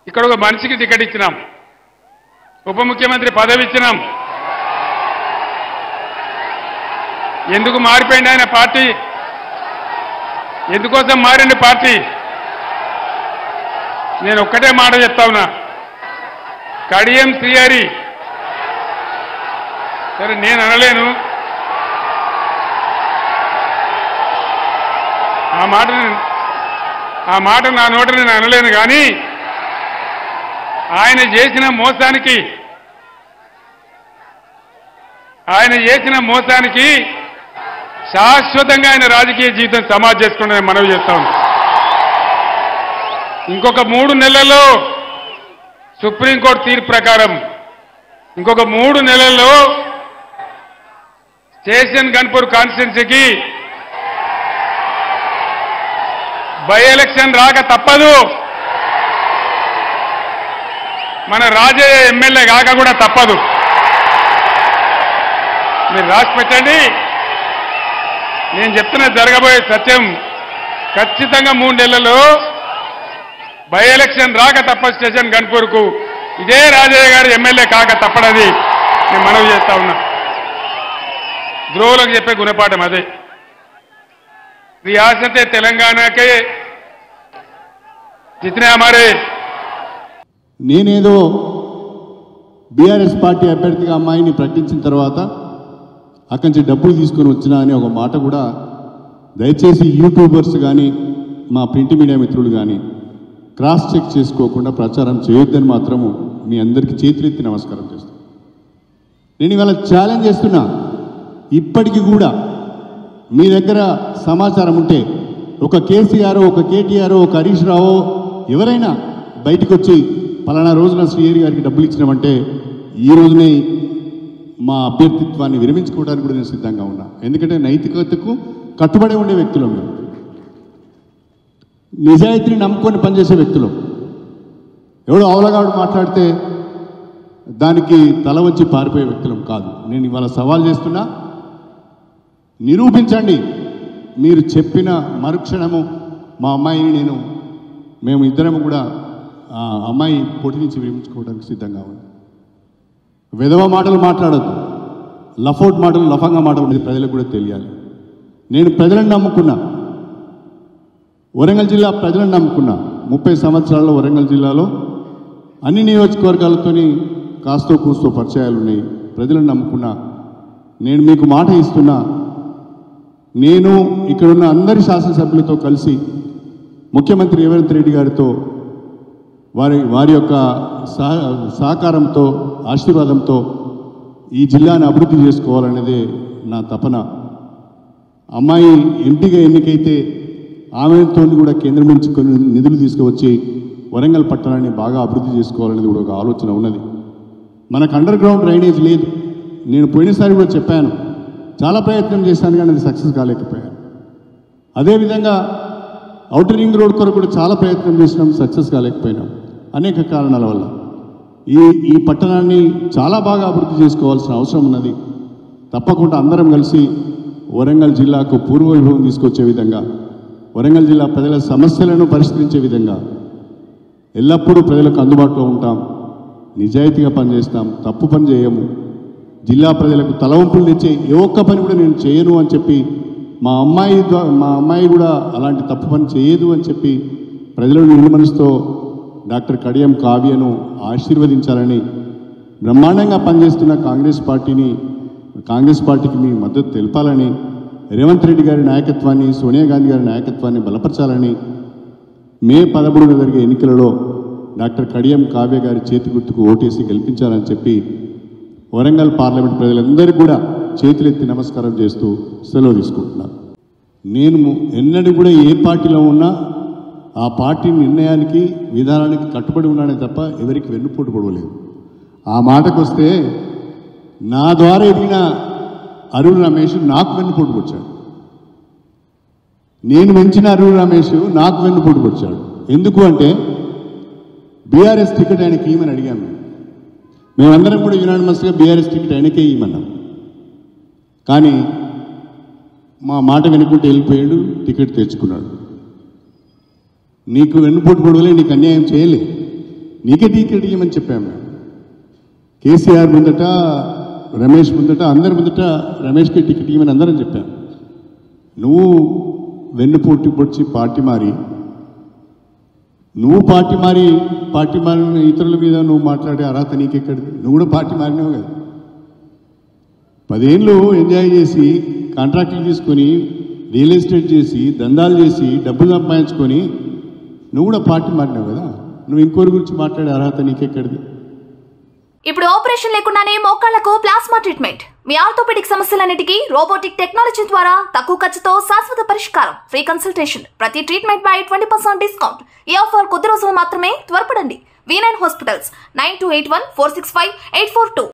ఇక్కడ ఒక మనిషికి టికెట్ ఇచ్చినాం ఉప ముఖ్యమంత్రి పదవి ఇచ్చినాం ఎందుకు మారిపోయింది ఆయన పార్టీ ఎందుకోసం మారింది పార్టీ నేను ఒక్కటే మాట చెప్తా ఉన్నా కడియం శ్రీహరి సరే నేను అనలేను ఆ మాట నేను- ఆ మాట నా నోట నేను అనలేను కానీ ఆయన చేసిన మోసానికి ఆయన చేసిన మోసానికి శాశ్వతంగా ఆయన రాజకీయ జీవితం సమాజ్ చేసుకుని మనవి చేస్తా ఉన్నాను ఇంకొక మూడు నెలల్లో సుప్రీంకోర్టు తీర్పు ప్రకారం ఇంకొక మూడు నెలల్లో స్టేషన్ గన్పూర్ కాన్స్టిట్యున్సీకి బై ఎలక్షన్ రాక తప్పదు మన రాజయ్య ఎమ్మెల్యే కాక కూడా తప్పదు మీరు రాసి పెట్టండి నేను చెప్తున్న జరగబోయే సత్యం ఖచ్చితంగా మూడు నెలల్లో బై ఎలక్షన్ రాక తప్ప స్టేషన్ గన్పూర్కు ఇదే రాజయ్య గారు ఎమ్మెల్యే కాక తప్పడది నేను మనవి చేస్తా ఉన్నా ద్రోవులకు చెప్పే గుణపాఠం అదే रियासत तेलंगाना के जितने हमारे నేనేదో బీఆర్ఎస్ పార్టీ అభ్యర్థిగా అమ్మాయిని ప్రకటించిన తర్వాత అక్కడి నుంచి డబ్బులు తీసుకొని వచ్చినా అనే ఒక మాట కూడా దయచేసి యూట్యూబర్స్ కానీ మా ప్రింట్ మీడియా మిత్రులు కానీ క్రాస్ చెక్ చేసుకోకుండా ప్రచారం చేయొద్దని మాత్రము మీ అందరికీ చేతులెత్తి నమస్కారం చేస్తాను నేను ఇవాళ ఛాలెంజ్ చేస్తున్నా ఇప్పటికీ కూడా మీ దగ్గర సమాచారం ఉంటే ఒక కేసీఆర్ ఒక కేటీఆర్ ఒక హరీష్ రావు ఎవరైనా బయటకు వచ్చి పలానా రోజున శ్రీహరి గారికి డబ్బులు ఇచ్చినామంటే ఈ రోజునే మా అభ్యర్థిత్వాన్ని విరమించుకోవడానికి కూడా నేను సిద్ధంగా ఉన్నా ఎందుకంటే నైతికతకు కట్టుబడి ఉండే వ్యక్తులం మేము నిజాయితీని నమ్ముకొని పనిచేసే వ్యక్తులం ఎవడో అవలగాడు మాట్లాడితే దానికి తల వంచి పారిపోయే వ్యక్తులం కాదు నేను ఇవాళ సవాల్ చేస్తున్నా నిరూపించండి మీరు చెప్పిన మరుక్షణము మా అమ్మాయిని నేను మేము ఇద్దరము కూడా ఆ అమ్మాయి పొట్టి నుంచి విరమించుకోవడానికి సిద్ధంగా ఉంది విధవ మాటలు మాట్లాడొద్దు లఫౌట్ మాటలు లఫంగా మాటలు ఇది ప్రజలకు కూడా తెలియాలి నేను ప్రజలను నమ్ముకున్నా వరంగల్ జిల్లా ప్రజలను నమ్ముకున్నా ముప్పై సంవత్సరాల్లో వరంగల్ జిల్లాలో అన్ని నియోజకవర్గాలతోని కాస్తో కూస్తో పరిచయాలు ఉన్నాయి ప్రజలను నమ్ముకున్నా నేను మీకు మాట ఇస్తున్నా నేను ఇక్కడున్న అందరి శాసనసభ్యులతో కలిసి ముఖ్యమంత్రి రేవంత్ రెడ్డి గారితో వారి వారి యొక్క సహ సహకారంతో ఆశీర్వాదంతో ఈ జిల్లాను అభివృద్ధి చేసుకోవాలనేదే నా తపన అమ్మాయి ఎంపీగా ఎన్నికైతే ఆమెతో కూడా కేంద్రం నుంచి కొన్ని నిధులు తీసుకువచ్చి వరంగల్ పట్టణాన్ని బాగా అభివృద్ధి చేసుకోవాలనేది కూడా ఒక ఆలోచన ఉన్నది మనకు అండర్ గ్రౌండ్ డ్రైనేజ్ లేదు నేను పోయినసారి కూడా చెప్పాను చాలా ప్రయత్నం చేశాను కానీ అది సక్సెస్ కాలేకపోయాను అదేవిధంగా అవుటర్ రింగ్ రోడ్ కొరకు కూడా చాలా ప్రయత్నం చేసినాం సక్సెస్ కాలేకపోయినాం అనేక కారణాల వల్ల ఈ ఈ పట్టణాన్ని చాలా బాగా అభివృద్ధి చేసుకోవాల్సిన అవసరం ఉన్నది తప్పకుండా అందరం కలిసి వరంగల్ జిల్లాకు పూర్వవైభవం తీసుకొచ్చే విధంగా వరంగల్ జిల్లా ప్రజల సమస్యలను పరిష్కరించే విధంగా ఎల్లప్పుడూ ప్రజలకు అందుబాటులో ఉంటాం నిజాయితీగా పనిచేస్తాం తప్పు పని చేయము జిల్లా ప్రజలకు తలవంపులు తెచ్చే ఏ ఒక్క పని కూడా నేను చేయను అని చెప్పి మా అమ్మాయి ద్వా- మా అమ్మాయి కూడా అలాంటి తప్పు పని చేయదు అని చెప్పి ప్రజలను నిండు మనసుతో డాక్టర్ కడియం కావ్యను ఆశీర్వదించాలని బ్రహ్మాండంగా పనిచేస్తున్న కాంగ్రెస్ పార్టీని కాంగ్రెస్ పార్టీకి మీ మద్దతు తెలపాలని రేవంత్ రెడ్డి గారి నాయకత్వాన్ని సోనియా గాంధీ గారి నాయకత్వాన్ని బలపరచాలని మే పదమూడున జరిగే ఎన్నికలలో డాక్టర్ కడియం కావ్య గారి చేతి గుర్తుకు ఓటేసి గెలిపించాలని చెప్పి వరంగల్ పార్లమెంట్ ప్రజలందరికీ కూడా చేతులెత్తి నమస్కారం చేస్తూ సెలవు తీసుకుంటున్నాను నేను ఎన్నడూ కూడా ఏ పార్టీలో ఉన్నా ఆ పార్టీ నిర్ణయానికి విధానానికి కట్టుబడి ఉన్నానే తప్ప ఎవరికి వెన్నుపోటు పొడవలేదు ఆ మాటకు వస్తే నా ద్వారా ఎదిగిన అరుణ్ రమేష్ నాకు వెన్నుపోటు పొడిచాడు నేను పెంచిన అరుణ్ రమేష్ నాకు వెన్నుపోటు పొడిచాడు ఎందుకు అంటే బీఆర్ఎస్ టికెట్ ఆయనకి ఇవ్వమని అడిగాము మేము. మేమందరం కూడా యునానిమస్గా బీఆర్ఎస్ టికెట్ ఆయనకే ఇవ్వమన్నాం కానీ మా మాట వినుకుంటూ వెళ్ళిపోయాడు టికెట్ తెచ్చుకున్నాడు నీకు వెన్నుపోటు పొడవలే నీకు అన్యాయం చేయలే నీకే టికెట్ ఇవ్వమని చెప్పాము మేము కేసీఆర్ ముందట రమేష్ ముందట అందరి ముందట రమేష్కి టికెట్ ఇవ్వమని అందరం చెప్పాం నువ్వు వెన్నుపోటు పొడిచి పార్టీ మారి నువ్వు పార్టీ మారి పార్టీ మారిన ఇతరుల మీద నువ్వు మాట్లాడే అర్హత నీకెక్కడిది నువ్వు కూడా పార్టీ మారినావు కదా పదేళ్ళు ఎంజాయ్ చేసి కాంట్రాక్టులు తీసుకొని రియల్ ఎస్టేట్ చేసి దందాలు చేసి డబ్బులు సంపాదించుకొని నువ్వు కూడా పార్టీ మారినావు కదా నువ్వు ఇంకోరి గురించి మాట్లాడే అర్హత నీకెక్కడిది ఇప్పుడు ఆపరేషన్ లేకుండానే మోకాళ్లకు ప్లాస్మా ట్రీట్మెంట్ మీ ఆర్థోపెడిక్ సమస్యలన్నిటికీ రోబోటిక్ టెక్నాలజీ ద్వారా తక్కువ ఖర్చుతో శాశ్వత పరిష్కారం ఫ్రీ కన్సల్టేషన్ ప్రతి ట్రీట్మెంట్ పై ట్వంటీ పర్సెంట్ డిస్కౌంట్ ఈ ఆఫర్ కొద్ది రోజులు మాత్రమే త్వరపడండి V nine hospitals nine two eight one four six five eight four two